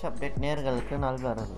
Watch update நேர்களுக்கு நல்வரவு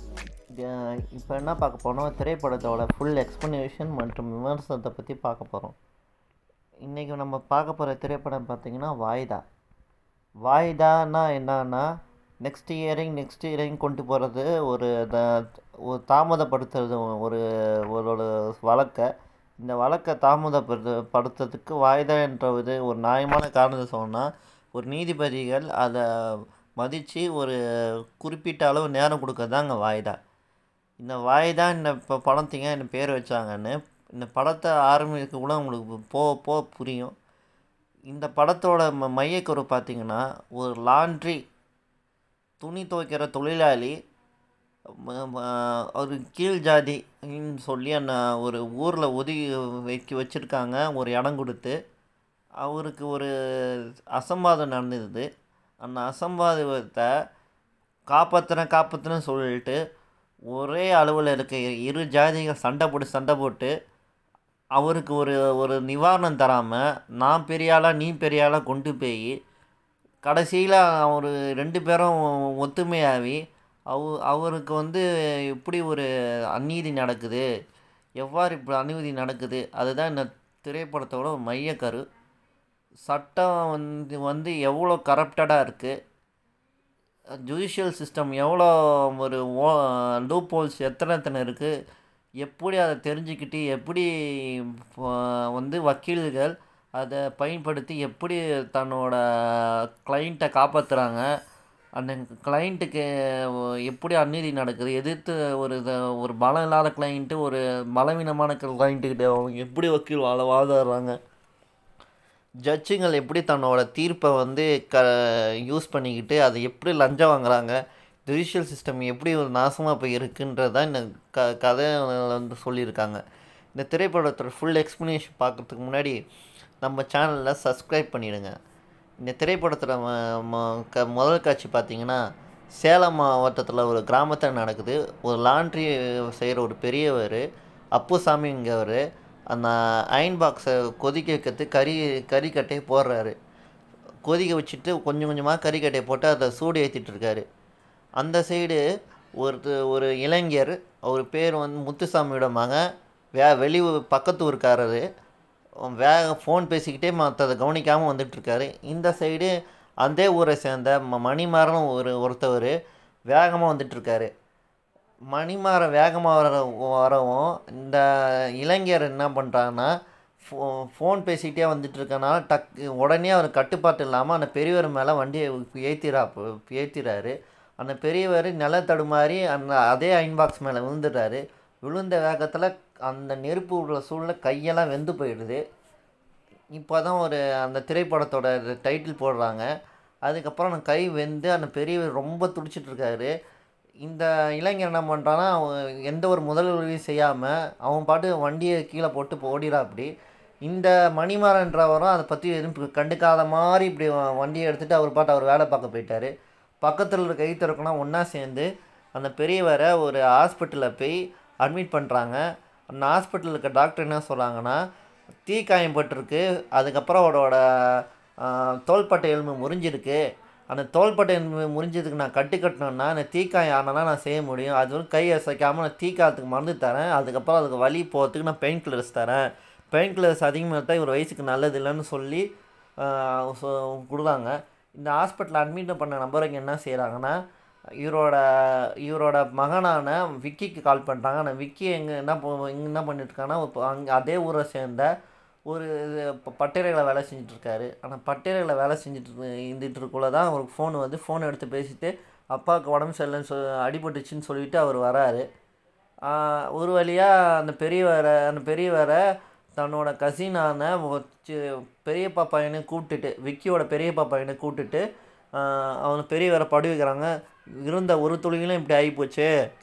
இப்போ என்ன பார்க்க போனோம் திரைப்படத்தோட ஃபுல் எக்ஸ்ப்ளனேஷன் மற்றும் விமர்சனத்தை பற்றி பார்க்க போகிறோம் இன்றைக்கி நம்ம பார்க்க போகிற திரைப்படம் பார்த்திங்கன்னா வாய்தா வாய்தான்னா என்னன்னா நெக்ஸ்ட் இயரிங் நெக்ஸ்ட் இயரிங் கொண்டு போகிறது ஒரு த- ஒரு தாமதப்படுத்துறது ஒரு ஒரு வழக்கை இந்த வழக்கை தாமதப்படுத்து படுத்துறதுக்கு வாய்தா என்ற இது ஒரு நியாயமான காரணத்தை சொன்னால் ஒரு நீதிபதிகள் அதை மதித்து ஒரு குறிப்பிட்ட அளவு நேரம் கொடுக்கறதாங்க வாய்தா இந்த வாய்தா இந்த இப்போ படத்துக்கு ஏன் இந்த பேர் வச்சாங்கன்னு இந்த படத்தை ஆரம்பிக்க கூட உங்களுக்கு போக போக புரியும் இந்த படத்தோட ம மையக்கரு பார்த்தீங்கன்னா ஒரு லாண்ட்ரி துணி துவைக்கிற தொழிலாளி ம- ம- ஒரு கீழ் ஜாதின்னு சொல்லி அந்த ஒரு ஊரில் ஒதுக்கி வைக்க வச்சுருக்காங்க ஒரு இடம் கொடுத்து அவருக்கு ஒரு அசம்பாதம் நடந்தது அந்த அசம்பாதத்தை காப்பாற்றுறேன் காப்பாற்றுறேன்னு சொல்லிட்டு ஒரே அளவில் இருக்க இரு ஜாதிகள் சண்டை போட்டு சண்டை போட்டு அவருக்கு ஒரு ஒரு நிவாரணம் தராமல் நான் பெரிய ஆளா நீ பெரிய ஆளா கொண்டு போய் கடைசியில் அவர் ரெண்டு பேரும் ஒத்துமையாகி அவ அவருக்கு வந்து இப்படி ஒரு அநீதி நடக்குது எவ்வாறு இப்படி அநீதி நடக்குது அதுதான் இந்த திரைப்படத்தோட ஒரு மையக்கரு சட்டம் வந்து வந்து எவ்வளோ கரப்டடாக இருக்குது ஜுடிஷியல் சிஸ்டம் எவ்வளோ ஒரு ஓ லூப் ஹோல்ஸ் எத்தனை எத்தனை இருக்குது எப்படி அதை தெரிஞ்சுக்கிட்டு எப்படி ப- வந்து வக்கீல்கள் அதை பயன்படுத்தி எப்படி தன்னோட கிளைண்ட்டை காப்பாற்றுறாங்க அந்த கிளைண்ட்டுக்கு எப்படி அநீதி நடக்குது எதிர்த்து ஒரு இத- ஒரு பலம் இல்லாத கிளைண்ட்டு ஒரு பலவீனமான கிளைண்ட்டுக்கிட்ட அவங்க எப்படி வக்கீல் வாழ வாதாடுறாங்க ஜட்ஜுங்கள் எப்படி தன்னோட தீர்ப்பை வந்து க யூஸ் பண்ணிக்கிட்டு அதை எப்படி லஞ்சம் வாங்குறாங்க ஜுடிஷியல் சிஸ்டம் எப்படி ஒரு நாசமாக போய் இருக்குன்றது தான் இந்த க கதை வந்து சொல்லியிருக்காங்க இந்த திரைப்படத்தோட ஃபுல் எக்ஸ்ப்ளனேஷன் பார்க்குறதுக்கு முன்னாடி நம்ம சேனலில் சப்ஸ்கிரைப் பண்ணிடுங்க இந்த திரைப்படத்தில் ம- ம- க முதல் காட்சி பார்த்தீங்கன்னா சேலம் மாவட்டத்தில் ஒரு கிராமத்தில் நடக்குது ஒரு லாண்ட்ரி செய்கிற ஒரு பெரியவர் அப்புசாமிங்கிறவர் அந்த அயன் பாக்ஸை கொதிக்க வைக்கிறது கறி கறிக்கட்டையை போடுறாரு கொதிக்க வச்சுட்டு கொஞ்சம் கொஞ்சமாக கறிக்கட்டையை போட்டு அதை சூடு ஏற்றிட்டு இருக்காரு அந்த சைடு ஒரு ஒரு இளைஞர் அவர் பேர் வந்து முத்துசாமியோட மகன் வே வெளி பக்கத்து ஊருக்காரரு வேக ஃபோன் பேசிக்கிட்டே மற்றதை கவனிக்காமல் வந்துட்டுருக்காரு இந்த சைடு அதே ஊரை சேர்ந்த ம மணிமாறன் ஒரு ஒருத்தவர் வேகமாக வந்துட்டுருக்காரு மணிமாற வேகமாக வர வரவும் இந்த இளைஞர் என்ன பண்ணுறாங்கன்னா ஃபோ ஃபோன் பேசிக்கிட்டே வந்துட்டு இருக்கனால டக் உடனே அவர் கட்டுப்பாட்டு இல்லாமல் அந்த பெரியவர் மேலே வண்டியை ஏற்றிரா ஏற்றிறாரு அந்த பெரியவர் நில தடுமாறி அந்த அதே அயன் பாக்ஸ் மேலே விழுந்துடுறாரு விழுந்த வேகத்தில் அந்த நெருப்பு உள்ள சூழ்நிலை கையெல்லாம் வெந்து போயிடுது இப்போ தான் ஒரு அந்த திரைப்படத்தோட டைட்டில் போடுறாங்க அதுக்கப்புறம் அந்த கை வெந்து அந்த பெரியவர் ரொம்ப துடிச்சிட்டு இருக்காரு இந்த இளைஞர் என்ன பண்ணுறான்னா அவன் எந்த ஒரு முதல் உதவியும் செய்யாமல் அவன் பாட்டு வண்டியை கீழே போட்டு ஓடிடா அப்படி இந்த மணிமாறன்றவரும் அதை பற்றி எதுவும் கண்டுக்காத மாதிரி இப்படி வ- வண்டியை எடுத்துகிட்டு அவர் பாட்டு அவர் வேலை பார்க்க போயிட்டாரு பக்கத்தில் இருக்க கை திறக்கணும் ஒன்றா சேர்ந்து அந்த பெரியவரை ஒரு ஹாஸ்பிட்டலில் போய் அட்மிட் பண்ணுறாங்க அந்த ஹாஸ்பிட்டலில் இருக்க டாக்டர் என்ன சொல்கிறாங்கன்னா தீக்காயம் பட்டிருக்கு அதுக்கப்புறம் அவரோட ஆஹ், தோள்பட்டை எலும்பு முறிஞ்சிருக்கு அந்த தோள்பட்டை எலும்பு முறிஞ்சதுக்கு நான் கட்டு கட்டணும்னா அந்த தீக்காயம் ஆனால் நான் செய்ய முடியும் அது வந்து கை அசைக்காமல் நான் தீக்காயத்துக்கு மருந்து தரேன் அதுக்கப்புறம் அதுக்கு வலி போகிறதுக்கு நான் பெயின் கில்லர்ஸ் தரேன் பெயின் கில்லர்ஸ் அதிகமாக தான் இவர் வயசுக்கு நல்லது இல்லைன்னு சொல்லி ஆஹ், சொ- கொடுத்தாங்க இந்த ஹாஸ்பிட்டலில் அட்மிட் பண்ண நபருக்கு என்ன செய்கிறாங்கன்னா இவரோட இவரோட மகனான விக்கிக்கு கால் பண்ணுறாங்க ஆனால் விக்கி எங்கே என்ன போ- இங்க என்ன பண்ணிட்டுருக்காங்கன்னா இப்போ அங்கே அதே ஊரை சேர்ந்த ஒரு ப- பட்டறையில் வேலை செஞ்சுட்ருக்காரு ஆனால் பட்டறையில் வேலை செஞ்சுட்டு இருந்துட்டு இருக்குள்ள தான் அவருக்கு ஃபோன் வந்து ஃபோன் எடுத்து பேசிட்டு அப்பாவுக்கு உடம்பு சரியில்லைன்னு சொல் அடிபட்டுச்சுன்னு சொல்லிட்டு அவர் வராரு ஆஹ் ஒரு வழியாக அந்த பெரியவரை அந்த பெரியவரை தன்னோட கசினான பெரியப்பா பையனை கூப்பிட்டுட்டு விக்கியோட பெரியப்பா பையனை கூப்பிட்டுட்டு ஆஹ் அவனை பெரியவரை படி வைக்கிறாங்க இருந்த ஒரு துளிகளும் இப்படி ஆகிப்போச்சு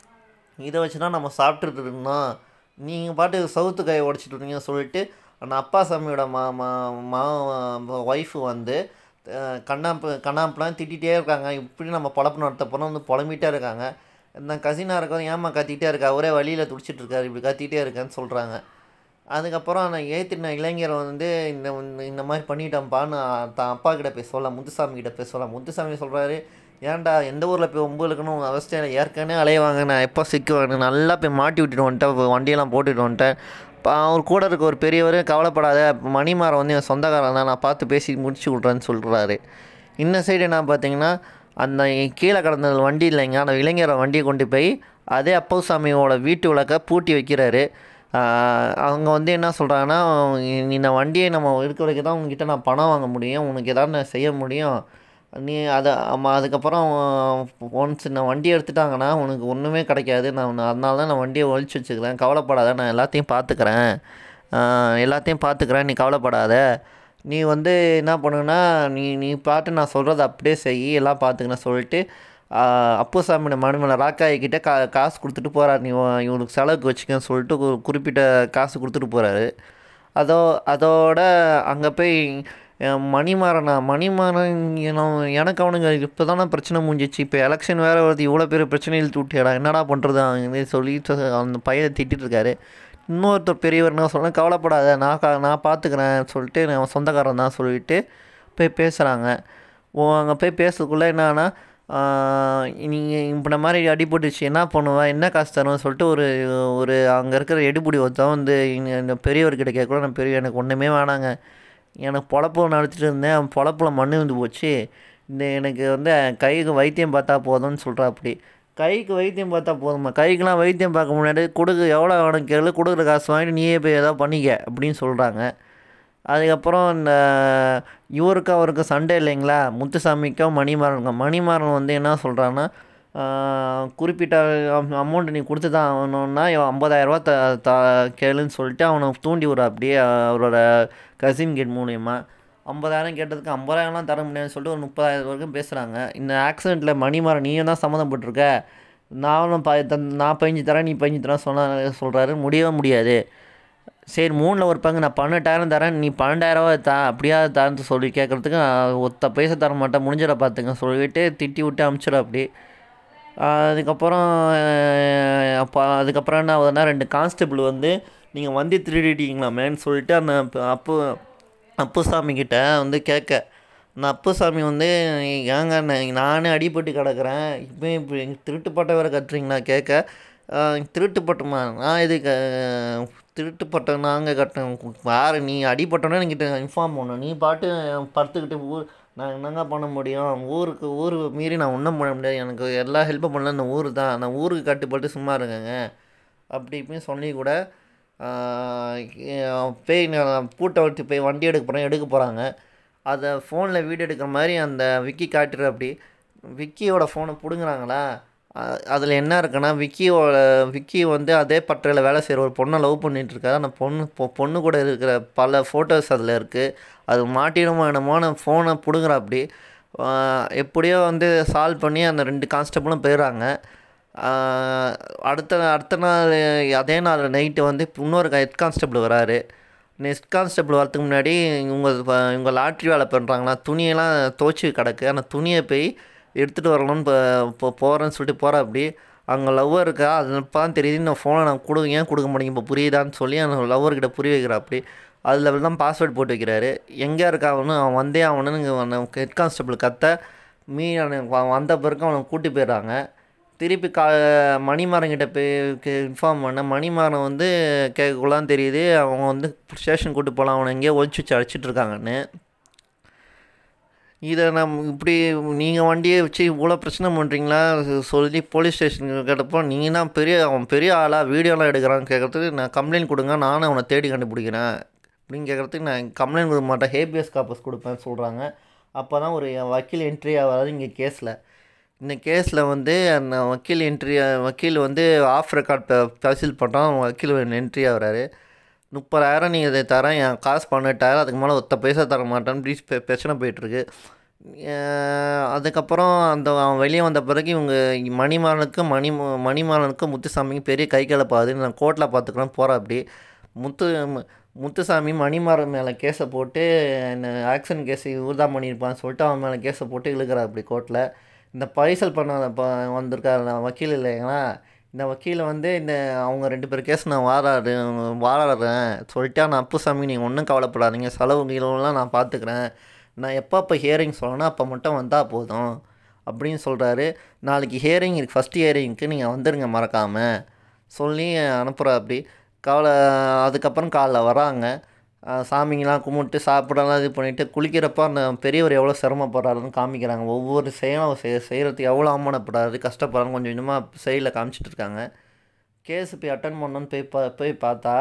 இதை வச்சு தான் நம்ம சாப்பிட்டுட்டு இருந்தோம் நீங்கள் பாட்டு சவுத்து காயை உடச்சிட்டு இருந்தீங்க சொல்லிட்டு அந்த அப்பா சாமியோட மா மா மா ஒய்ஃபு வந்து அஹ், கண்ணாப்பு கண்ணாப்புலாம் திட்டிகிட்டே இருக்காங்க இப்படி நம்ம பொழப்பு நடத்த போனால் வந்து புலம்பிகிட்டே இருக்காங்க இந்த கசினாக இருக்கவங்க ஏமா கத்திக்கிட்டே இருக்கா ஒரே வழியில் துடிச்சிட்டு இருக்காரு இப்படி கத்திக்கிட்டே இருக்கேன்னு சொல்கிறாங்க அதுக்கப்புறம் நான் ஏற்றின இளைஞர் வந்து இந்த இந்த மாதிரி பண்ணிட்டேன்ப்பான்னு தான் அப்பா கிட்ட போய் சொல்ல முத்துசாமி கிட்ட போய் சொல்ல முத்துசாமி சொல்கிறாரு ஏன்டா எந்த ஊரில் போய் ஒம்புகளுக்குன்னு உங்கள் அவஸ்தையில் ஏற்கனவே அலைவாங்க நான் எப்போ சிக்குவேன் நல்லா போய் மாட்டி விட்டுட்டு வந்துட்டேன் வண்டியெல்லாம் போட்டுட்டு வந்துட்டேன் இப்போ அவர் கூட இருக்க ஒரு பெரியவர் கவலைப்படாத மணிமாரம் வந்து என் சொந்தக்காரன் தான் நான் பார்த்து பேசி முடிச்சு விட்றேன்னு சொல்கிறாரு இந்த சைடு என்ன பார்த்தீங்கன்னா அந்த கீழே கிடந்த வண்டி இல்லைங்க அந்த இளைஞரை வண்டியை கொண்டு போய் அதே அப்போசாமியோட வீட்டு விளக்க பூட்டி வைக்கிறாரு ஆஹ் அவங்க வந்து என்ன சொல்கிறாங்கன்னா நீ இந்த வண்டியை நம்ம இருக்க வரைக்கும் தான் உங்ககிட்ட நான் பணம் வாங்க முடியும் உனக்கு ஏதாவது நான் செய்ய முடியும் நீ அதை ஆமாம் அதுக்கப்புறம் ஒன்ஸ் நான் வண்டி எடுத்துட்டாங்கன்னா உனக்கு ஒன்றுமே கிடைக்காது நான் உன்னை- அதனால தான் நான் வண்டியை ஒழிச்சு வச்சுக்கிறேன் கவலைப்படாத நான் எல்லாத்தையும் பார்த்துக்கிறேன் ஆஹ் எல்லாத்தையும் பார்த்துக்கிறேன் நீ கவலைப்படாத நீ வந்து என்ன பண்ணுன்னா நீ நீ பாட்டு நான் சொல்கிறத அப்படியே செய் எல்லாம் பார்த்துக்கிறேன் சொல்லிட்டு ஆஹ் அப்புசாமி மணிமலை ராக்காய்கிட்ட கா காசு கொடுத்துட்டு போகிறார் நீ உன் இவனுக்கு செலவுக்கு வச்சுக்கன்னு சொல்லிட்டு ஒரு குறிப்பிட்ட காசு கொடுத்துட்டு போகிறாரு அதோ அதோட அங்கே போய் அஹ், மணிமாறனா மணிமாறன் நான் எனக்கு அவனுங்க இப்போ தானே பிரச்சனை முடிஞ்சிச்சு இப்போ எலெக்ஷன் வேறு வருது இவ்வளோ பெரிய பிரச்சனை இழுத்து விட்டியடா என்னடா பண்ணுறது அவங்க சொல்லிட்டு அந்த பையனை திட்டிட்டு இருக்காரு இன்னொருத்தர் பெரியவர் என்ன சொல்ல கவலைப்படாத நான் கா நான் பார்த்துக்கிறேன் சொல்லிட்டு நான் சொந்தக்காரன் தான் சொல்லிட்டு போய் பேசுகிறாங்க ஓ அங்கே போய் பேசுறதுக்குள்ளே என்னன்னா நீங்கள் இப்போ இந்த மாதிரி அடிபட்டுச்சு என்ன பண்ணுவேன் என்ன காசு தருவேன் சொல்லிட்டு ஒரு ஒரு அங்கே இருக்கிற எடுபுடி ஒருத்தன் வந்து இங்க இந்த பெரியவர்கிட்ட கேட்கல நான் பெரிய எனக்கு ஒன்றுமே வேணாங்க எனக்கு பொழப்பு நடத்திட்டு இருந்தேன் பொழப்புல மண் வந்து போச்சு இந்த எனக்கு வந்து கைக்கு வைத்தியம் பார்த்தா போதும்னு சொல்கிறா அப்படி கைக்கு வைத்தியம் பார்த்தா போதுமா கைக்கெலாம் வைத்தியம் பார்க்க முன்னாடி கொடுக்கு எவ்வளோ வேணும் கேளு கொடுக்குற காசு வாங்கிட்டு நீயே போய் ஏதோ பண்ணிக்க அப்படின்னு சொல்கிறாங்க அதுக்கப்புறம் இந்த இவருக்கு அவருக்கு சண்டை இல்லைங்களா முத்துசாமிக்கும் மணிமாறனுக்கும் மணிமாறன் வந்து என்ன சொல்கிறான்னா குறிப்பிட்ட அமௌண்ட் நீ கொடுத்து தான் ஆகணும்னா இவன் ஐம்பதாயிரரூபா த த கேளுன்னு சொல்லிட்டு அவனை தூண்டி விட்ற அப்படியே அவரோட கசின் கேட் மூலியமாக ஐம்பதாயிரம் கேட்டதுக்கு ஐம்பதாயிரம்லாம் தர முடியாதுன்னு சொல்லிட்டு ஒரு முப்பதாயிரம் வரைக்கும் பேசுகிறாங்க இந்த ஆக்சிடெண்ட்டில் மணிமாறன் நீயும் தான் சம்மந்தப்பட்டிருக்க நானும் ப தந் நான் பதிஞ்சு தரேன் நீ பதிஞ்சு தரேன் சொன்ன சொல்கிறாரு முடியவே முடியாது சரி மூணில் ஒரு பங்கு நான் பன்னெண்டாயிரம் தரேன் நீ பன்னெண்டாயிரரூவா தா அப்படியா தான்னு சொல்லி கேட்குறதுக்கு நான் ஒத்த பைசா தர மாட்டேன் முடிஞ்சிட பார்த்துங்க சொல்லிட்டு திட்டி விட்டு அமுச்சிடும் அப்படி அதுக்கப்புறம் அஹ், அப்போ அதுக்கப்புறம் என்ன ஆகுதுன்னா ரெண்டு கான்ஸ்டபிள் வந்து நீங்கள் வண்டி திருடிட்டீங்களாமேன்னு சொல்லிட்டு அந்த அப்ப- அப்பு அப்புசாமி கிட்ட வந்து கேட்க நான் அப்புசாமி வந்து ஏங்க நான் நானே அடிபட்டு கிடக்குறேன் இப்போ இப்போ எங்கள் திருட்டுப்பட்டை வேறு கட்டுறீங்களா கேட்க "ஆஹ், திருட்டுப்பட்டமா நான் இது திருட்டுப்பட்டை நாங்கள் கட்டேன் யார் நீ அடிபட்டோன்னே என்கிட்ட இன்ஃபார்ம் பண்ணணும் நீ பாட்டு படுத்துக்கிட்டு ஊர் நான் என்னங்க பண்ண முடியும் ஊருக்கு ஊர் மீறி நான் ஒன்றும் பண்ண முடியாது எனக்கு எல்லா ஹெல்ப்பும் பண்ணல இந்த ஊர் தான் நான் ஊருக்கு கட்டுப்பட்டு சும்மா இருக்கேங்க அப்படி இப்படின்னு சொல்லி கூட ஆஹ் எ- போய் நான் பூட்டை விட்டு போய் வண்டி எடுக்க போகிறேன் எடுக்க போகிறாங்க அதை ஃபோனில் வீடியோ எடுக்கிற மாதிரி அந்த விக்கி காட்டுற அப்படி விக்கியோட ஃபோனை பிடுங்குறாங்களா அதில் என்ன இருக்குன்னா விக்கியோட விக்கி வந்து அதே பட்டறையில் வேலை செய்கிற ஒரு பொண்ணை லவ் பண்ணிட்டு இருக்காரு அந்த பொண்ணு பொ- பொண்ணு கூட இருக்கிற பல ஃபோட்டோஸ் அதில் இருக்குது அது மாட்டிடுமோ என்னமோன்னு ஃபோனை பிடுங்குற அப்படி எப்படியோ வந்து சால்வ் பண்ணி அந்த ரெண்டு கான்ஸ்டபிளும் போயிடுறாங்க ஆஹ் அடுத்த அடுத்த நாள் அதே நாள் நைட்டு வந்து இன்னொரு ஹெட் கான்ஸ்டபிள் வராரு நெக்ஸ்ட் கான்ஸ்டபிள் வரதுக்கு முன்னாடி இவங்க ப- இவங்க லாட்ரி வேலை பண்ணுறாங்களா துணியெல்லாம் துவைச்சி கிடக்கு அந்த துணியை போய் எடுத்துகிட்டு வரணும்னு இப்போ இப்போ போகிறேன்னு சொல்லிட்டு போகிற அப்படி அங்கே லவ்வர் இருக்கா அது இப்போ தான் தெரியுது இந்த ஃபோனை நான் கொடு ஏன் கொடுக்க மாட்டேங்க இப்போ புரியுதான்னு சொல்லி அந்த லவ்வர்கிட்ட புரிய வைக்கிறா அப்படி அதில் தான் பாஸ்வேர்ட் போட்டு வைக்கிறாரு எங்கே இருக்கா அவனு அவன் வந்தே அவனுன்னு ஹெட் கான்ஸ்டபிள் கத்த மீ அவன் வந்த பிறகு அவனை கூட்டி போயிடுறாங்க திருப்பி கா மணிமாறன்கிட்ட போய் இன்ஃபார்ம் பண்ண மணிமாறன் வந்து கேட்கக்குள்ளான் தெரியுது அவங்க வந்து ஸ்டேஷன் கூட்டி போகலாம் அவனை எங்கேயோ ஒழிச்சு வச்சு அடிச்சிட்டு இருக்காங்கன்னு இதை நம் இப்படி நீங்கள் வண்டியை வச்சு இவ்வளோ பிரச்சனை பண்ணுறீங்களா சொல்லி போலீஸ் ஸ்டேஷனுக்கு கேட்டப்போ நீங்கள் தான் பெரிய அவன் பெரிய ஆளாக வீடியோலாம் எடுக்கிறான்னு கேட்குறதுக்கு நான் கம்ப்ளைண்ட் கொடுங்க நானும் அவனை தேடி கண்டுபிடிக்கிறேன் அப்படின்னு கேட்குறதுக்கு நான் கம்ப்ளைண்ட் கொடுக்க மாட்டேன் ஹேபியஸ் காப்பஸ் கொடுப்பேன்னு சொல்கிறாங்க அப்போ தான் ஒரு வக்கீல் என்ட்ரி ஆகாது இங்கே கேஸில் இந்த கேஸில் வந்து அந்த வக்கீல் என்ட்ரி வக்கீல் வந்து ஆஃப் ரெக்கார்ட் தஹசீல் பண்ணுறோம் வக்கீல் என்ட்ரி ஆகுறாரு முப்பதாயிரம் நீங்கள் இதை தரேன் என் காசு பன்னெண்டாயிரம் அதுக்கு மேலே ஒத்த பைசா தர மாட்டேன்னு ப்ளீஸ் பிரச்சனை போயிட்டுருக்கு அதுக்கப்புறம் அந்த அவன் வெளியே வந்த பிறகு இவங்க மணிமாறனுக்கு மணி மணிமாறனுக்கு முத்துசாமிக்கு பெரிய கை கலப்பாகுது நான் கோர்ட்டில் பார்த்துக்கிறேன் போகிறேன் அப்படி முத்து முத்துசாமி மணிமாறன் மேலே கேஸை போட்டு என்ன ஆக்சிடென்ட் கேஸ் இவர் தான் பண்ணியிருப்பான்னு சொல்லிட்டு அவன் மேலே கேஸை போட்டு இழுக்கிறா அப்படி கோர்ட்டில் இந்த பைசல் பண்ண இப்போ வந்திருக்காரு வக்கீல் இல்லைங்களா இந்த வக்கீலை வந்து இந்த அவங்க ரெண்டு பேர் கேஸ் நான் வாராடு வாராடுறேன் சொல்லிட்டா நான் அப்புசாமி நீங்கள் ஒன்றும் கவலைப்படாதீங்க செலவு கீழெலாம் நான் பார்த்துக்கிறேன் நான் எப்போ அப்போ ஹியரிங் சொல்லணும் அப்போ மட்டும் வந்தால் போதும் அப்படின்னு சொல்கிறாரு நாளைக்கு ஹியரிங் இருக்கு ஃபஸ்ட் ஹியரிங்க்கு நீங்கள் வந்துடுங்க மறக்காமல் சொல்லி அனுப்புகிறா அப்படி கவலை அதுக்கப்புறம் காலைல வராங்க அஹ் சாமிங்கெல்லாம் கும்பிட்டு சாப்பிடலாம் இது பண்ணிவிட்டு குளிக்கிறப்ப அந்த பெரியவர் எவ்வளோ சிரமப்படுறாருன்னு காமிக்கிறாங்க ஒவ்வொரு செயலும் செய் செய்கிறதுக்கு எவ்வளோ அவமானப்படுறாரு கஷ்டப்படுறாங்க கொஞ்சம் கொஞ்சமாக செயலில் காமிச்சிட்டு இருக்காங்க கேஸ் போய் அட்டன் பண்ணணும்னு போய் பா போய் பார்த்தா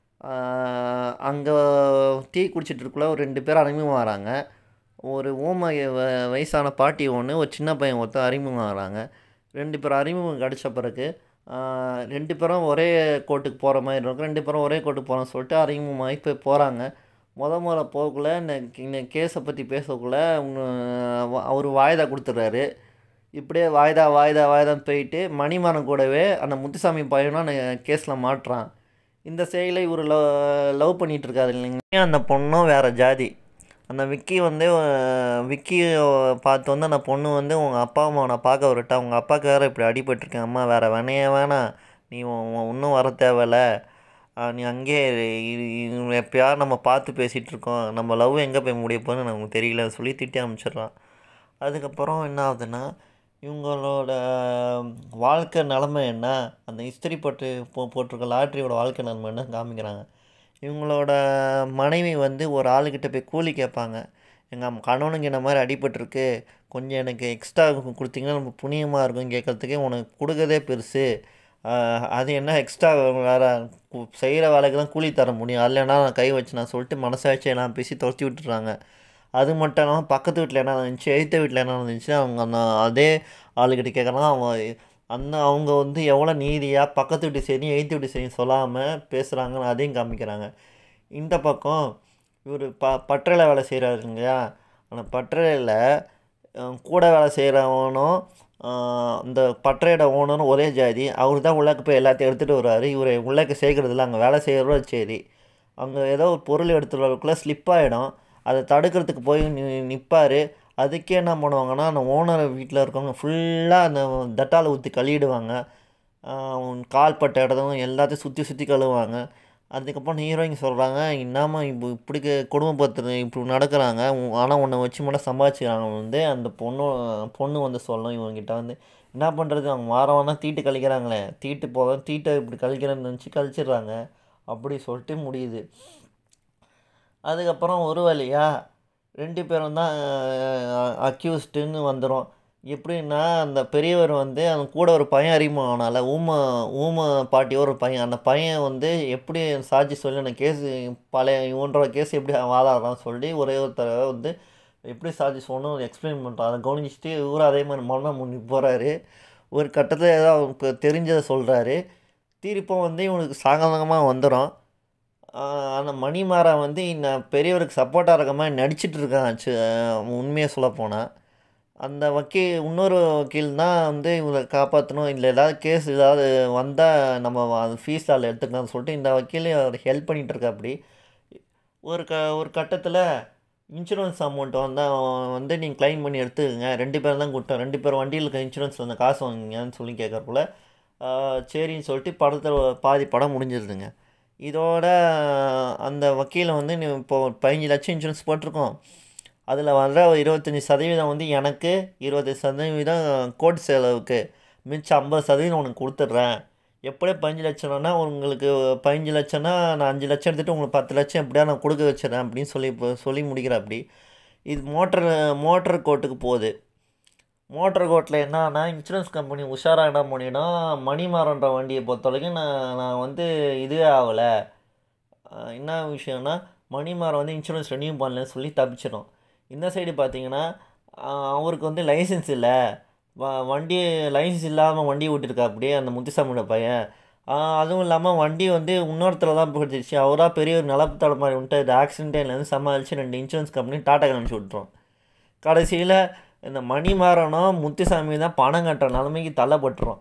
அங்கே டீ குடிச்சிட்டு இருக்கக்குள்ள ஒரு ரெண்டு பேர் அறிமுகம் வராங்க ஒரு ஊமை வ- வயசான பாட்டி ஒன்று ஒரு சின்ன பையன் ஒருத்தர் அறிமுகம் வராங்க ரெண்டு பேரும் அறிமுகம் கிடச்ச பிறகு ஆஹ், ரெண்டு பேரும் ஒரே கோட்டுக்கு போகிற மாதிரி இருக்கும் ரெண்டு பேரும் ஒரே கோட்டுக்கு போகிறோம்னு சொல்லிட்டு அறிமுகமாகி போய் போகிறாங்க முத முத போகக்குள்ள இந்த இந்த கேஸை பற்றி பேசக்குள்ள அவர் வாய்தா கொடுத்துட்றாரு இப்படியே வாய்தா வாய்தா வாய்தான்னு போயிட்டு மணிமரம் கூடவே அந்த முத்துசாமி பையனும் அந்த கேஸில் மாட்டுறான் இந்த செயலை இவர் லவ் லவ் பண்ணிகிட்டு இருக்காரு இல்லைங்க அந்த பொண்ணும் வேறு ஜாதி அந்த விக்கி வந்து அஹ், விக்கி பார்த்து வந்து அந்த பொண்ணு வந்து உங்கள் அப்பா அம்மாவை நான் பார்க்க வரட்டா உங்கள் அப்பாவுக்கு வேறு இப்படி அடிபட்டிருக்கேன் அம்மா வேறு வேணையே வேணாம் நீ இன்னும் வர தேவையில்ல அஹ், நீ அங்கேயே இரு. இது- இது எப்பயாவது நம்ம பார்த்து பேசிகிட்டு இருக்கோம் நம்ம லவ் எங்கே போய் முடிய போகுதுன்னு நமக்கு தெரியல சொல்லி திட்டி அனுப்பிச்சிடுறான் அதுக்கப்புறம் என்ன ஆகுதுன்னா இவங்களோட வாழ்க்கை நிலமை என்ன அந்த இஸ்திரி போட்டு போ போட்டிருக்க லாட்ரியோட வாழ்க்கை நிலமை என்ன காமிக்கிறாங்க இவங்களோட மனைவி வந்து ஒரு ஆளுக்கிட்ட போய் கூலி கேட்பாங்க எங்கள் கணவனுக்கு இந்த மாதிரி அடிபட்டிருக்கு கொஞ்சம் எனக்கு எக்ஸ்ட்ரா கொடுத்தீங்கன்னா நம்ம புண்ணியமாக இருக்கும் கேட்கறதுக்கே உனக்கு கொடுக்கறதே பெருசு ஆஹ், அது என்ன எக்ஸ்ட்ரா வேறு செய்கிற வேலைக்கு தான் கூலி தர முடியும் இல்லைன்னா நான் கை வச்சு நான் சொல்லிட்டு மனசாட்சி எல்லாம் பேசி துரத்தி விட்டுறாங்க அது மட்டும் இல்லாமல் பக்கத்து வீட்டில் என்ன இருந்துச்சு எழுத்த வீட்டில் என்ன இருந்துச்சு அவங்க அந்த அதே ஆளுக்கிட்ட கேட்குறாங்க அவன் அந்த அவங்க வந்து எவ்வளோ நீதியாக பக்கத்து வீட்டு சரி எழுத்து வீட்டு சரி சொல்லாமல் பேசுகிறாங்கன்னு அதையும் காமிக்கிறாங்க இந்த பக்கம் இவர் ப பட்டறையில் வேலை செய்கிறாரு இல்லையா அந்த பட்டறையில் கூட வேலை செய்கிறவனும் இந்த பட்டறையோட ஓனரும் ஒரே ஜாதி அவர் தான் உள்ளாக்க போய் எல்லாத்தையும் எடுத்துகிட்டு வர்றாரு இவர் உள்ளாக்க சேர்க்கறதில்ல அங்கே வேலை செய்கிறவரோ சரி அங்கே ஏதோ ஒரு பொருள் எடுத்துகிட்டு வரக்குள்ளே ஸ்லிப் ஆகிடும் அதை தடுக்கிறதுக்கு போய் நி நிற்பார் அதுக்கே என்ன பண்ணுவாங்கன்னா அந்த ஓனர் வீட்டில் இருக்கவங்க ஃபுல்லாக அந்த டட்டால் ஊற்றி கழுவிடுவாங்க ஆஹ் கால் பட்ட இடத்தும் எல்லாத்தையும் சுற்றி சுற்றி கழுவுவாங்க அதுக்கப்புறம் ஹீரோயின் சொல்கிறாங்க இன்னாமல் இப்போ இப்படி க- குடும்பப்படுத்து இப்படி நடக்கிறாங்க ஆனால் உன்னை வச்சு மட்டும் சம்பாதிச்சுக்கிறாங்க வந்து அந்த பொண்ணு பொண்ணு வந்து சொல்லும் இவங்ககிட்ட வந்து என்ன பண்ணுறது அவங்க வாரம் தீட்டு கழிக்கிறாங்களே தீட்டு போதும் தீட்டை இப்படி கழிக்கிறேன்னு நினச்சி கழிச்சிடுறாங்க அப்படி சொல்லிட்டு முடியுது அதுக்கப்புறம் ஒரு வழியா ரெண்டு பேரும் தான் அக்யூஸ்டுன்னு வந்துடும் எப்படின்னா அந்த பெரியவர் வந்து அவன் கூட ஒரு பையன் அறிமுகம் ஆனால ஊம ஊம பாட்டியோ ஒரு பையன் அந்த பையன் வந்து எப்படி சாட்சி சொல்லி அந்த கேஸ் பழைய இவன்றோட கேஸ் எப்படி வாதாடுறான்னு சொல்லி ஒரே ஒரு தடவை வந்து எப்படி சாட்சி சொல்லணும் எக்ஸ்பிளைன் பண்ணுறான் அதை கவனிச்சுட்டு இவரும் அதே மாதிரி மரணம் முன்னி போகிறாரு ஒரு கட்டத்தில் ஏதோ அவருக்கு தெரிஞ்சதை சொல்கிறாரு தீர்ப்பும் வந்து இவனுக்கு சாகமாக வந்துடும் அந்த மணிமாறா வந்து இந்த பெரியவருக்கு சப்போர்ட்டாக இருக்க மாதிரி நடிச்சிட்டு இருக்கான் சு- உண்மையை சொல்லப்போனால் அந்த வக்கீல் இன்னொரு வக்கீல் தான் வந்து இவங்களை காப்பாற்றணும் இல்லை ஏதாவது கேஸ் ஏதாவது வந்தால் நம்ம அது ஃபீஸ் அதில் எடுத்துக்கலாம்னு சொல்லிட்டு இந்த வக்கீல் அவர் ஹெல்ப் பண்ணிகிட்டு இருக்கா அப்படி ஒரு க ஒரு கட்டத்தில் இன்சூரன்ஸ் அமௌண்ட் வந்து அவன் வந்து நீங்கள் க்ளைம் பண்ணி எடுத்துக்கங்க ரெண்டு பேரும் தான் கொடுத்தோம் ரெண்டு பேர் வண்டியில் இருக்க இன்சூரன்ஸ் அந்த காசு வாங்குங்கன்னு சொல்லி கேட்கறக்குள்ள சரின்னு சொல்லிட்டு படத்தில் பாதி படம் முடிஞ்சிருதுங்க இதோட அந்த வக்கீலை வந்து நீ இப்போ பதினஞ்சு லட்சம் இன்சூரன்ஸ் போட்டிருக்கோம் அதில் வர்ற ஒரு இருபத்தஞ்சி சதவீதம் வந்து எனக்கு இருபது சதவீதம் கோர்ட் செலவுக்கு மிச்சம் ஐம்பது சதவீதம் உனக்கு கொடுத்துட்றேன் எப்படியே பதினஞ்சு லட்சம்னா உங்களுக்கு பதினஞ்சு லட்சம்னா நான் அஞ்சு லட்சம் எடுத்துகிட்டு உங்களுக்கு பத்து லட்சம் எப்படியா நான் கொடுக்க வச்சிடறேன் அப்படின்னு சொல்லி இப்போ சொல்லி முடிக்கிறேன் அப்படி இது மோட்டர் மோட்டர் கோர்ட்டுக்கு போகுது மோட்டர் கோர்ட்டில் என்னன்னா இன்சூரன்ஸ் கம்பெனி உஷாராக என்ன பண்ணினா மணிமாறன்ற வண்டியை பொறுத்த வரைக்கும் நான் நான் வந்து இதுவே ஆகலை என்ன விஷயம்னா மணிமாறன் வந்து இன்சூரன்ஸ் ரெனியூ பண்ணலன்னு சொல்லி தப்பிச்சிடும் இந்த சைடு பார்த்தீங்கன்னா ஆஹ் அவருக்கு வந்து லைசன்ஸ் இல்லை வ வண்டி லைசன்ஸ் இல்லாமல் வண்டி ஓட்டிருக்கா அப்படியே அந்த முத்துசாமியோட பையன் ஆஹ் அதுவும் இல்லாமல் வண்டி வந்து இன்னொருத்தர் தான் போட்டுருச்சு அவராக பெரிய ஒரு நிலப்பு மாதிரி வந்துட்டு இது ஆக்சிடென்ட்லேருந்து சமாளித்து ரெண்டு இன்சூரன்ஸ் கம்பெனி டாட்டா அனுப்பிச்சி விட்ருவோம் கடைசியில் இந்த மணிமாறனும் முத்துசாமி தான் பணம் கட்டுற நிலைமைக்கு தள்ளப்பட்டுரும்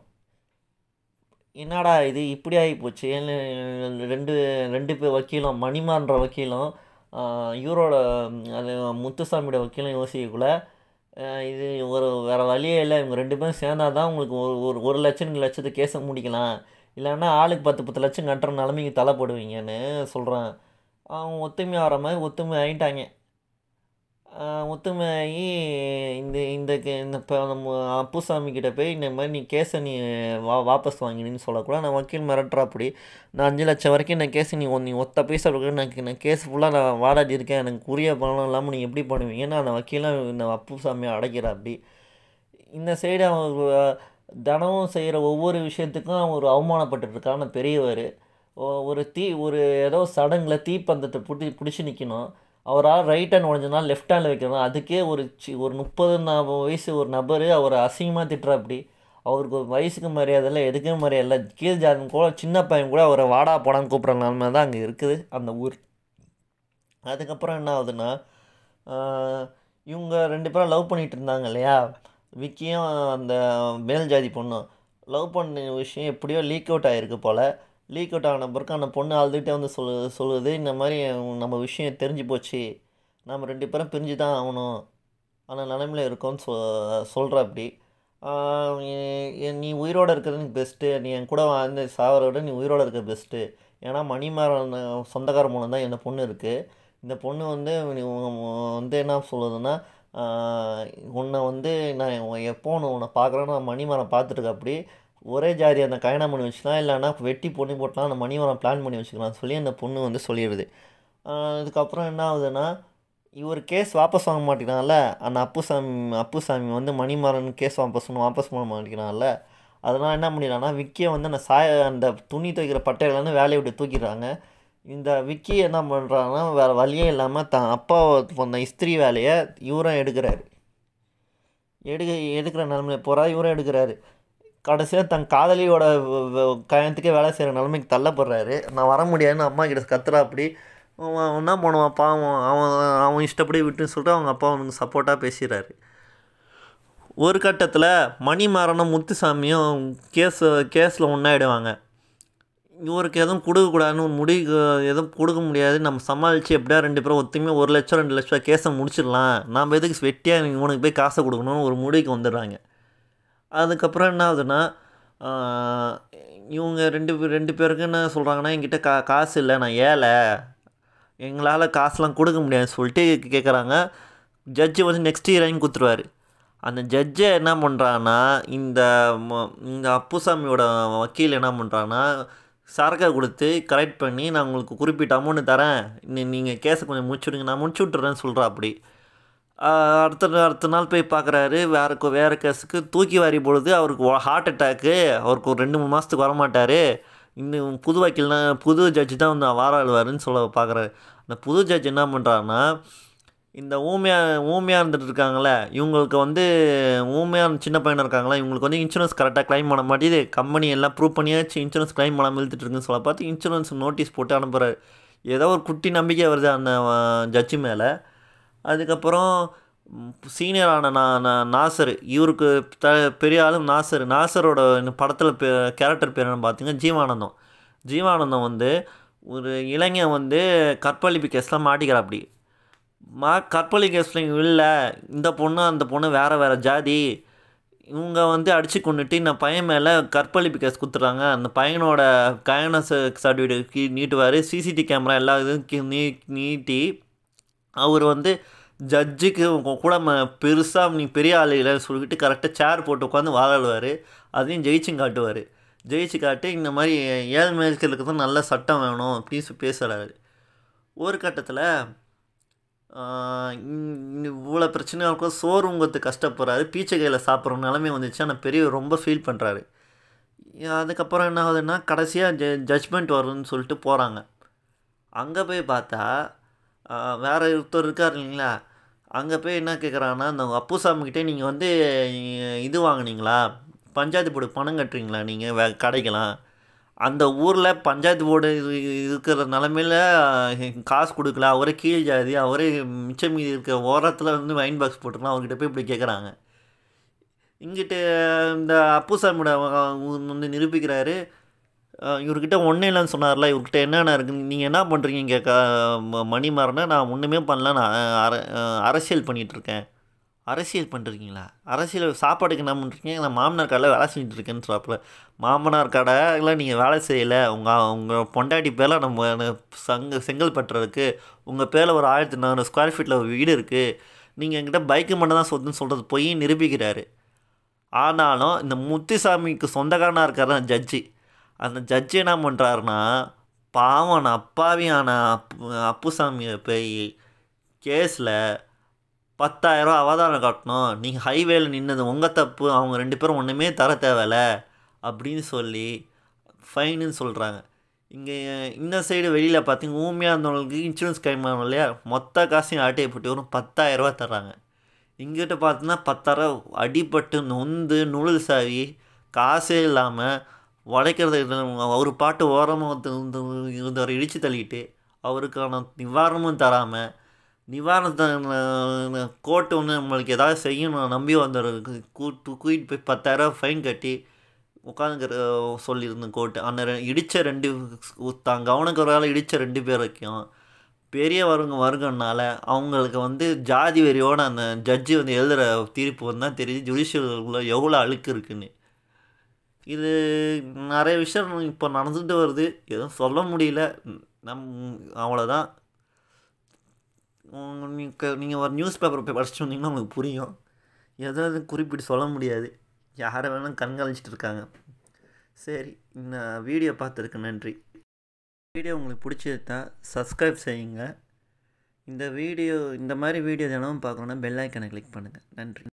என்னடா இது இப்படி ஆகி போச்சு ரெண்டு ரெண்டு பேர் வக்கீலும் மணிமான்ற வக்கீலும் ஆஹ் இவரோட ம், அது முத்துசாமியோட வக்கீலும் யோசிக்கக்குள்ள ஆஹ் இது ஒரு வேறு வழியே இல்லை இவங்க ரெண்டு பேரும் சேர்ந்தா தான் உங்களுக்கு ஒரு ஒரு ஒரு லட்சம் ரெண்டு லட்சத்துக்கு கேஸை முடிக்கலாம் இல்லைன்னா ஆளுக்கு பத்து பத்து லட்சம் கட்டுற நிலைமைக்கு தள்ளப்படுவீங்கன்னு சொல்கிறேன் அவங்க ஒத்துமை ஆகிற மாதிரி ஒத்துமை ஆகிட்டாங்க முத்துமாயி இந்த இந்த கே- இந்த இப்போ நம்ம அப்புசாமி கிட்ட போய் இந்த மாதிரி நீ கேஸை நீ வா வாபஸ் வாங்கினு சொல்லக்கூட நான் வக்கீல் மிரட்டுறா அப்படி நான் அஞ்சு லட்சம் வரைக்கும் நான் கேஸ் நீ ஒ- நீ ஒத்த பைசா கொடுக்க நான் நான் கேஸ் ஃபுல்லாக நான் வாடாடி இருக்கேன் எனக்கு உரிய பணம் இல்லாமல் நீங்கள் எப்படி பண்ணுவீங்கன்னா அந்த வக்கீலாம் இந்த அப்புசாமியை அடைக்கிறா அப்படி இந்த சைடு அவன் ஒரு, தினமும் செய்கிற ஒவ்வொரு விஷயத்துக்கும் அவன் ஒரு அவமானப்பட்டுட்டு இருக்கான் பெரியவர் ஒரு தீ ஒரு ஏதோ சடங்கில் தீப்பந்தத்தை பிடி பிடிச்சி நிற்கணும் அவரால் ரைட் ஹேண்ட் உடஞ்சனா லெஃப்ட் ஹேண்டில் வைக்கணும் அதுக்கே ஒரு சி ஒரு முப்பது நாற்பது வயசு ஒரு நபர் அவரை அசிங்கமாக திட்டுறா அப்படி அவருக்கு ஒரு வயசுக்கு மரியாதை இல்லை எதுக்கும் மரியாதை இல்லை கீழ் ஜாதம் கூட சின்ன பையன் கூட அவரை வாடா போடான்னு கூப்பிட்ற நிலமை தான் அங்கே இருக்குது அந்த ஊர் அதுக்கப்புறம் என்ன ஆகுதுன்னா ஆஹ், இவங்க ரெண்டு பேரும் லவ் பண்ணிட்டு இருந்தாங்க இல்லையா விக்கியும் அந்த மேல் ஜாதி பொண்ணும் லவ் பண்ண விஷயம் எப்படியோ லீக் அவுட் ஆகிருக்கு போல் லீக் அவுட் ஆன பிறகு அந்த பொண்ணு அழுதுகிட்டே வந்து சொல்லு சொல்லுது இந்த மாதிரி நம்ம விஷயம் தெரிஞ்சு போச்சு நம்ம ரெண்டு பேரும் பிரிஞ்சு தான் ஆகணும் அந்த நிலமையில இருக்கோன்னு சொ சொல்கிற அப்படி ஆஹ் எ- எ- நீ உயிரோடு இருக்கிறது எனக்கு பெஸ்ட்டு நீ என் கூட வாழ்ந்து சாவரை விட நீ உயிரோடு இருக்க பெஸ்ட்டு ஏன்னா மணிமாறன் சொந்தக்கார மூலம் தான் இந்த பொண்ணு இருக்குது இந்த பொண்ணு வந்து நீ உ- உ- வந்து என்ன சொல்லுதுன்னா ஆஹ் உன்னை வந்து நான் உன் எப்போ உன்னை உன்னை பார்க்குறேன்னு நான் மணிமரம் பார்த்துருக்க அப்படி ஒரே ஜாதி அந்த கல்யாணம் பண்ணி வச்சுக்கலாம் இல்லைன்னா வெட்டி பொண்ணு போட்டலாம் அந்த மணிமரம் பிளான் பண்ணி வச்சுக்கலாம் சொல்லி அந்த பொண்ணு வந்து சொல்லிடுது ஆஹ் இதுக்கப்புறம் என்ன ஆகுதுன்னா இவர் கேஸ் வாபஸ் வாங்க மாட்டேங்கிறான்ல அந்த அப்புசாமி அப்புசாமி வந்து மணிமாறன் கேஸ் வாபஸ் பண்ண வாபஸ் பண்ண மாட்டேங்கிறான்ல அதனால் என்ன பண்ணிடுறான்னா விக்கியை வந்து அந்த சாய அந்த துணி துவைக்கிற பட்டையிலேருந்து வேலையை விட்டு தூக்கிடுறாங்க இந்த விக்கி என்ன பண்ணுறாங்கன்னா வேறு வழியே இல்லாமல் தான் அப்பா பண்ண இஸ்திரி வேலையை இவரும் எடுக்கிறாரு எடுக்க எடுக்கிற நிலமையில போகிறா இவரும் எடுக்கிறாரு கடைசியாக தன் காதலியோட வ- வ- கல்யாணத்துக்கே வேலை செய்கிற நிலைமைக்கு தள்ளப்படுறாரு நான் வர முடியாதுன்னு அம்மா கிட்ட கத்துறா அப்படி அவன் என்ன பண்ணுவான் பாவம் அவன் அவன் இஷ்டப்படி விட்டுன்னு சொல்லிட்டு அவங்க அப்பா அவனுக்கு சப்போர்ட்டாக பேசுகிறாரு ஒரு கட்டத்தில் மணிமாறனும் முத்துசாமியும் கேஸ் கேஸில் ஒன்றாயிடுவாங்க இவருக்கு எதுவும் கொடுக்கக்கூடாதுன்னு ஒரு முடிவு எதுவும் கொடுக்க முடியாது நம்ம சமாளித்து எப்படியா ரெண்டு பேரும் ஒத்துமையாக ஒரு லட்சம் ரெண்டு லட்சம் கேஸை முடிச்சிடலாம் நாம் எதுக்கு வெட்டியாக இவனுக்கு போய் காசை கொடுக்கணும்னு ஒரு முடிவுக்கு வந்துடுறாங்க அதுக்கப்புறம் என்ன ஆகுதுன்னா ஆஹ், இவங்க ரெண்டு பேர் ரெண்டு பேருக்கு என்ன சொல்கிறாங்கன்னா என்கிட்ட கா காசு இல்லை நான் ஏழை எங்களால் காசுலாம் கொடுக்க முடியாதுன்னு சொல்லிட்டு கேட்குறாங்க ஜட்ஜு வந்து நெக்ஸ்ட் இயர் வாங்கி கொடுத்துருவாரு அந்த ஜட்ஜை என்ன பண்ணுறான்னா இந்த ம- இந்த அப்புசாமியோட வக்கீல் என்ன பண்ணுறான்னா சரக்கை கொடுத்து கரெக்ட் பண்ணி நான் உங்களுக்கு குறிப்பிட்ட அமௌண்ட் தரேன் நீங்கள் கேஸை கொஞ்சம் முடிச்சுடுங்க நான் முடிச்சு விட்டுறேன்னு சொல்கிறா அப்படி ஆஹ் அடுத்த நா- அடுத்த நாள் போய் பார்க்குறாரு வேறு கொ- வேறு கேஸுக்கு தூக்கி வாரி பொழுது அவருக்கு ஹார்ட் அட்டாக்கு அவருக்கு ஒரு ரெண்டு மூணு மாதத்துக்கு வரமாட்டார் இன்னும் புது வக்கீல்னா புது ஜட்ஜி தான் வந்து வார ஆழ்வாருன்னு சொல்ல பார்க்குறாரு அந்த புது ஜட்ஜ் என்ன பண்ணுறாருன்னா இந்த ஊமையா ஊமையாக இருந்துட்டு இருக்காங்களே இவங்களுக்கு வந்து ஊமையாக சின்ன பையனாக இருக்காங்களா இவங்களுக்கு வந்து இன்சூரன்ஸ் கரெக்டாக க்ளைம் பண்ண மாட்டேது கம்பெனி எல்லாம் ப்ரூவ் பண்ணியாச்சு இன்சூரன்ஸ் க்ளைம் பண்ணாமல் இழுத்துட்டு இருக்குன்னு சொல்ல பார்த்து இன்சூரன்ஸ் நோட்டீஸ் போட்டு அனுப்புகிறாரு ஏதோ ஒரு குட்டி நம்பிக்கை வருது அந்த ஜட்ஜு மேலே அதுக்கப்புறம் சீனியரான நா நா- நாசர் இவருக்கு த பெரிய ஆளும் நாசர் நாசரோட படத்தில் கேரக்டர் பேர் என்ன பார்த்தீங்கன்னா ஜீவானந்தம் ஜீவானந்தம் வந்து ஒரு இளைஞன் வந்து கற்பழிப்பு கேஸ்லாம் மாட்டிக்கிறா அப்படி மா கற்பழி கேஸில் இல்லை இந்த பொண்ணு அந்த பொண்ணு வேறு வேறு ஜாதி இவங்க வந்து அடித்து கொண்டுட்டு இந்த பையன் மேலே கற்பழிப்பு கேஸ் கொடுத்துட்றாங்க அந்த பையனோட கயன சர்டிஃபிகேட் நீட்டுவார் சிசிடி கேமரா எல்லா இதுவும் கி- நீ நீட்டி அவர் வந்து ஜட்ஜுக்கு கூட பெருசாக நீ பெரிய ஆள் இல்லைன்னு சொல்லிட்டு கரெக்டாக சேர் போட்டு உட்காந்து வாழாடுவார் அதையும் ஜெயிச்சும் காட்டுவார் ஜெயிச்சு காட்டி இந்த மாதிரி ஏழ்மைகளுக்கு தான் நல்ல சட்டம் வேணும் அப்படின்னு பேசுகிறாரு ஒரு கட்டத்தில் இவ்வளோ பிரச்சனையாக இருக்கும் சோறு உங்கத்து கஷ்டப்படுறாரு பீச்சை கையில் சாப்பிட்ற நிலைமை வந்துச்சு ஆனால் பெரிய ரொம்ப ஃபீல் பண்ணுறாரு அதுக்கப்புறம் என்ன ஆகுதுன்னா கடைசியாக ஜ ஜட்ஜ்மெண்ட் வரும்னு சொல்லிட்டு போகிறாங்க அங்கே போய் பார்த்தா ஆஹ், வேற ஒருத்தர் இருக்கார் இல்லைங்களா அங்கே போய் என்ன கேட்குறாங்கன்னா அந்த அப்புசாமிக்கிட்டே நீங்கள் வந்து இ- இது வாங்குனீங்களா பஞ்சாயத்து போர்டு பணம் கட்டுறீங்களா நீங்கள் வே கடைக்கலாம் அந்த ஊரில் பஞ்சாயத்து போர்டு இது இருக்கிற நிலமையில காசு கொடுக்கல அவரே கீழ் ஜாதி அவரே மிச்சம் மீதி இருக்க ஓரத்தில் வந்து வைன் பாக்ஸ் போட்டுருக்கலாம் அவர்கிட்ட போய் இப்படி கேட்குறாங்க இங்கிட்டு இந்த அப்புசாமியோட அவ- வந்து நிரூபிக்கிறாரு அஹ் இவர்கிட்ட ஒன்றும் இல்லைன்னு சொன்னார்ல இவர்கிட்ட என்னென்ன இருக்குன்னு நீங்கள் என்ன பண்ணுறீங்க கேட்க மணிமாறனை நான் ஒன்றுமே பண்ணல நான் அர அஹ் அரசியல் பண்ணிகிட்ருக்கேன் அரசியல் பண்ணுறீங்களா அரசியல் சாப்பாடுக்கு என்ன பண்ணுறீங்க நான் மாமனார் கடையில் வேலை செஞ்சுட்டு இருக்கேன்னு சொல்ல மாமனார் கடையில் நீங்கள் வேலை செய்யலை உங்கள் உங்கள் பொண்டாட்டி பேரில் நம்ம சங்க செங்கல் பட்டுறதுக்கு உங்கள் பேரில் ஒரு ஆயிரத்தி நானூறு ஸ்கொயர் ஃபீட்டில் ஒரு வீடு இருக்குது நீங்கள் என்கிட்ட பைக்கு மட்டும் தான் சொத்துன்னு சொல்கிறது போய் நிரூபிக்கிறாரு ஆனாலும் இந்த முத்துசாமிக்கு சொந்தக்காரனாக இருக்கார் ஜட்ஜி அந்த ஜட்ஜி என்ன பண்ணுறாருன்னா பாவம் அப்பாவியான அப்பு அப்புசாமியை போய் கேஸில் பத்தாயிரம் அவதாரம் காட்டணும் நீங்கள் ஹைவேல நின்னது உங்கள் தப்பு அவங்க ரெண்டு பேரும் ஒன்றுமே தர தேவையில்ல அப்படின்னு சொல்லி ஃபைனுன்னு சொல்கிறாங்க இங்கே இந்த சைடு வெளியில் பார்த்தீங்க ஊமையாக இருந்தவங்களுக்கு இன்சூரன்ஸ் கிளைம் ஆகும் இல்லையா மொத்த காசையும் ஆட்டையை போட்டு வரும் பத்தாயிரரூவா தர்றாங்க இங்கிட்ட பார்த்தீங்கன்னா பத்தாயிரம் அடிபட்டு நொந்து நுழல் சாவி காசே இல்லாமல் உடைக்கிறது அவர் பாட்டு ஓரமாக இருந்தவரை இடித்து தள்ளிட்டு அவருக்கான நிவாரணமும் தராமல் நிவாரணத்தை கோர்ட்டு ஒன்று நம்மளுக்கு ஏதாவது செய்யணும் நம்பி வந்தவருக்கு கூட்டு கூட்டிட்டு போய் பத்தாயிரம் ஃபைன் கட்டி உட்காந்துக்கிற சொல்லியிருந்தேன் கோர்ட்டு அந்த ரெ- இடித்த ரெண்டு தான் கவனக்குறையால் இடித்த ரெண்டு பேர் வரைக்கும் பெரிய வருங்க வருங்கனால அவங்களுக்கு வந்து ஜாதி வெறியோட அந்த ஜட்ஜி வந்து எழுதுகிற தீர்ப்பு வந்து தான் தெரியுது ஜுடிஷியலுக்குள்ள எவ்வளோ அழுக்கு இருக்குன்னு இது நிறைய விஷயம் இப்போ நடந்துட்டு வருது எதுவும் சொல்ல முடியல நம் அவ்வளோதான் நீங்கள் நீங்கள் ஒரு நியூஸ் பேப்பர் போய் படிச்சுட்டு வந்தீங்கன்னா உங்களுக்கு புரியும் எதாவது குறிப்பிட்டு சொல்ல முடியாது யாரை வேணாலும் கண்காணிச்சிட்டு இருக்காங்க சரி இந்த வீடியோ பார்த்ததுக்கு நன்றி வீடியோ உங்களுக்கு பிடிச்சிருந்தா சப்ஸ்கிரைப் செய்யுங்க இந்த வீடியோ இந்த மாதிரி வீடியோ தினமும் பார்க்கணுன்னா பெல் ஐக்கனை கிளிக் பண்ணுங்கள் நன்றி